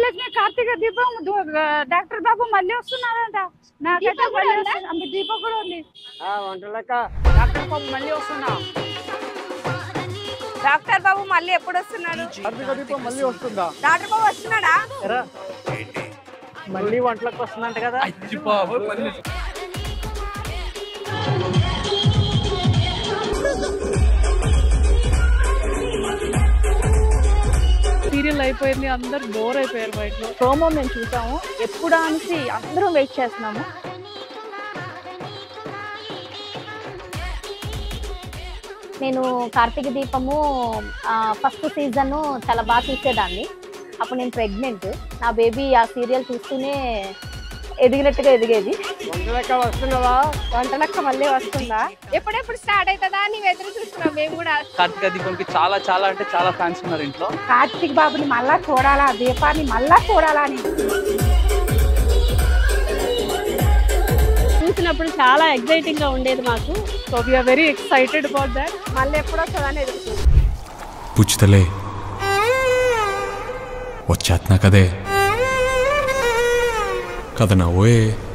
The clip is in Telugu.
విజయలక్ష్మి కార్తీక దీపం దు- డాక్టర్ బాబు మళ్ళీ వస్తున్నారంట నాకైతే మళ్ళీ వస్తుంది. అమ్మ, దీపం కూడా ఉంది వంటలక్క డాక్టర్ బాబు మళ్ళీ వస్తున్నా డాక్టర్ బాబు మళ్ళీ ఎప్పుడు వస్తున్నాడు కార్తీక దీపం మళ్ళీ వస్తుందా డాక్టర్ బాబు వస్తున్నాడా ఎరా మళ్ళీ వంటలకు వస్తుందంట కదా సీరియల్ అయిపోయింది అందరు బోర్ అయిపోయారు బయటలో ప్రోమో మేము చూసాము ఎప్పుడు అనేసి అందరం వెయిట్ చేస్తున్నాము నేను కార్తీక దీపము ఫస్ట్ సీజన్ చాలా బాగా చూసేదాన్ని అప్పుడు నేను ప్రెగ్నెంట్ నా బేబీ ఆ సీరియల్ చూస్తూనే ఎదిగినట్టుగా ఎదిగేది వంటలక్క వస్తున్నావా వంటలక్క మళ్ళీ వస్తుందా ఎప్పుడెప్పుడు స్టార్ట్ అవుతుందా అని ఎదురు చూస్తున్నాం మేము కూడా కార్తీక దీపంకి చాలా చాలా అంటే చాలా ఫ్యాన్స్ ఉన్నారు ఇంట్లో కార్తీక్ బాబుని మళ్ళా చూడాలా దీపాన్ని మళ్ళా చూడాలా అని చూసినప్పుడు చాలా ఎక్సైటింగ్ గా ఉండేది మాకు so we are very excited about that మళ్ళీ ఎప్పుడు వస్తుందని ఎదురు చూస్తున్నాం పుచ్చుతలే వచ్చేస్తున్నా కదే కథ నవ్వే